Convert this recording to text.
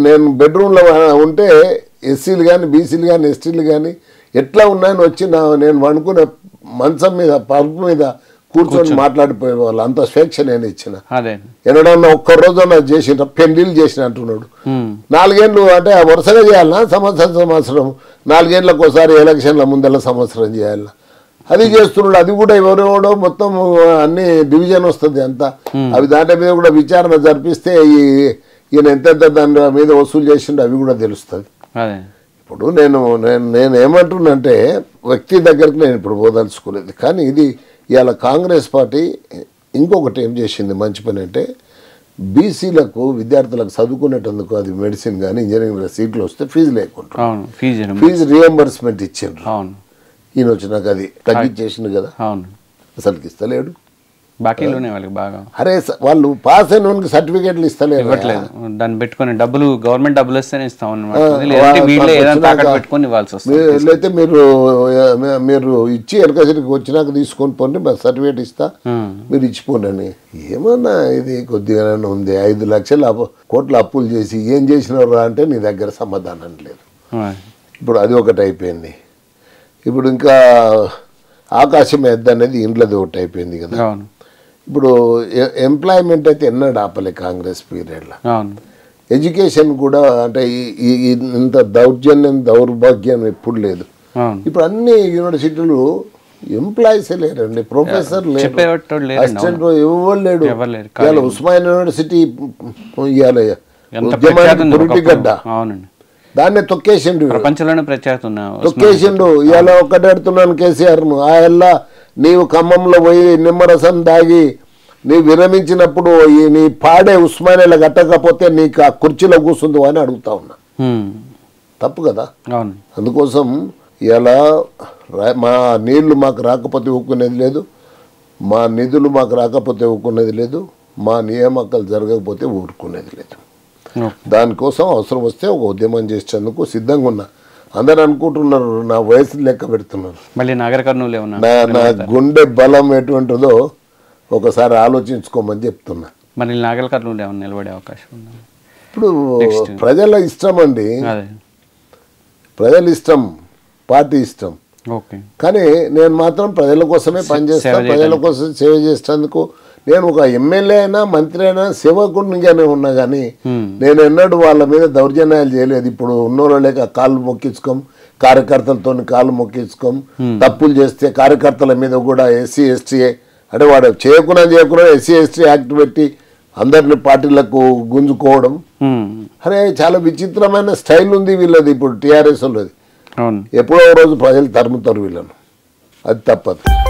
నేను బెడ్రూమ్లో ఉంటే ఎస్సీలు కానీ బీసీలు కానీ ఎస్టీలు కానీ ఎట్లా ఉన్నాయని వచ్చి నా నేను వండుకునే మంచం మీద పరుపు మీద కూర్చొని మాట్లాడిపోయే వాళ్ళు అంత స్వేచ్ఛ నేను ఇచ్చిన అదే ఎన్నడన్నా ఒక్క రోజు చేసిన పెళ్లిళ్ళు చేసిన అంటున్నాడు ఉమ్, నాలుగేళ్ళు అంటే వరుసగా చేయాలనా సంవత్సరం సంవత్సరం నాలుగేళ్ళకి ఒకసారి ఎలక్షన్ల ముందల సంవత్సరం చేయాలనా అది చేస్తున్నాడు అది కూడా ఎవరెవడో మొత్తం అన్ని డివిజన్ వస్తుంది అంతా అవి దాంట్లో మీద కూడా విచారణ జరిపిస్తే ఈ ఈయన ఎంతెంత దాని మీద వసూలు చేసిండో అవి కూడా తెలుస్తుంది అదే ఇప్పుడు నేను నేను నేను ఏమంటున్నంటే వ్యక్తి దగ్గరికి నేను ఇప్పుడు పోదలుచుకోలేదు కానీ ఇది ఇవాళ కాంగ్రెస్ పార్టీ ఇంకొకటి ఏం చేసింది మంచి పని అంటే బీసీలకు విద్యార్థులకు చదువుకునేటందుకు అది మెడిసిన్ కానీ ఇంజనీరింగ్ సీట్లు వస్తే ఫీజు లేకుండా అవును ఫీజు ఫీజు రియంబర్స్మెంట్ ఇచ్చిండ్రు అవును ఈయన వచ్చినాక అది తగ్గించేసిండు కదా అవును అసలుకి ఇస్తలేడు బాకీలోనే వాళ్ళకి బాగా అరే స- వాళ్ళు పాస్ అయిన వానికి సర్టిఫికేట్లు ఇస్తలేరు ఇవ్వట్లేదు దాన్ని పెట్టుకొని డబ్బులు గవర్నమెంట్ డబ్బులు వస్తేనే ఇస్తాం అన్నమాట ఆ, లేదంటే వా- వీళ్ళే ఏదైనా వచ్చినాక తాకట్టు పెట్టుకొని ఇవ్వాల్సి వస్తుంది మీరు లేకపోతే మీరు ఆ, మీరు ఇచ్చి ఎలకసిరికి వచ్చినాక తీసుకొని పోండి మరి సర్టిఫికేట్ ఇస్తా ఉమ్, మీరు ఇచ్చిపోండి ఏమన్నా ఇది కొద్దిగానే ఉంది ఐదు లక్షల అప్పు కోట్ల అప్పులు చేసి ఏం చేసినారా అంటే నీ దగ్గర సమాధానం లేదు ఆ, ఇప్పుడు అది ఒకటి అయిపోయింది ఇప్పుడు ఇంకా ఆకాశం ఎద్దు అనేది ఇండ్లది ఒకటి అయిపోయింది కదా అవును ఇప్పుడు ఎ- ఎంప్లాయ్మెంట్ అయితే ఎన్నడూ ఆపలే కాంగ్రెస్ పీరియడ్లో అవును ఎడ్యుకేషన్ కూడా అంటే ఈ- ఈ- ఈ ఇంత దౌర్జన్యం దౌర్భాగ్యం ఎప్పుడు లేదు అవును ఇప్పుడు అన్ని యూనివర్సిటీలు ఎంప్లాయీసే లేరండి ప్రొఫెసర్ లేరు చెప్పేవాడు లేరండి అసిస్టెంట్ ఎవరు లేడు ఎవరు లేరు, ఇవాళ ఉస్మాన్ యూనివర్సిటీ ఇవాళ ఎంత ప్రఖ్యాతి ఉద్యమానికి ఉంది పురిటిగడ్డ ఒకప్పుడు. అవునండి దాన్నే తొక్కేసిండు ప్రపంచంలోనే ప్రఖ్యాతి ఉన్న తొక్కేసిండు ఇవాళ ఒక్కటి అడుతున్నాను కేసీఆర్ ను ఆ ఎల్లా నీవు ఖమ్మంలో పోయి నిమ్మరసం దాగి నీ విరమించినప్పుడు ఈ నీ పాడే ఉస్మానియాలో కట్టకపోతే నీకు ఆ కుర్చీలో కూర్చుంది అని అడుగుతా ఉన్నా ఉమ్, తప్పు కదా అవును అందుకోసం ఇలా మా నీళ్లు మాకు రాకపోతే ఊక్కునేది లేదు మా నిధులు మాకు రాకపోతే ఊక్కునేది లేదు మా నియామకాలు జరగకపోతే ఊరుకునేది లేదు ఓకే. దానికోసం అవసరం వస్తే ఒక ఉద్యమం చేసేందుకు సిద్ధంగా ఉన్నా అందరు అనుకుంటున్నారు నా వయసు లెక్క పెడుతున్నారు మళ్ళీ నాగర్ కర్నూలు ఏమన్నా నా నా గుండె బలం ఎటువంటిదో ఒకసారి ఆలోచించుకోమని చెప్తున్నా మరి నాగర్ కర్నూలు ఏమన్నా నిలబడే అవకాశం ఉందా ఇప్పుడు Next. ప్రజల ఇష్టం అండి అదే ప్రజల ఇష్టం పార్టీ ఇష్టం ఓకే కానీ నేను మాత్రం ప్రజల కోసమే సేవ పనిచేస్తాను చేయడానికి. ప్రజల కోసం సేవ చేసేందుకు నేను ఒక ఎమ్మెల్యే అయినా మంత్రి అయినా సేవకునిగానే ఉన్నా కానీ Hmm. నేను ఎన్నడూ వాళ్ళ మీద దౌర్జన్యాలు చేయలేదు ఇప్పుడు ఉన్నోళ్ళు లేక కాళ్ళు మొక్కించుకోం కార్యకర్తలతో కాళ్ళు మొక్కించుకోం తప్పులు చేస్తే కార్యకర్తల మీద కూడా ఎస్సీ ఎస్టీ అంటే వాడు చేయకుండా చేయకుండా ఎస్సీ ఎస్టీ యాక్ట్ పెట్టి అందరిని పార్టీలకు గుంజుకోవడం ఉమ్, అరే చాలా విచిత్రమైన స్టైల్ ఉంది వీళ్ళది ఇప్పుడు టీఆర్ఎస్ వాళ్ళది అవును ఎప్పుడో ఒక రోజు ప్రజలు తరుముతారు వీళ్ళను అది తప్పదు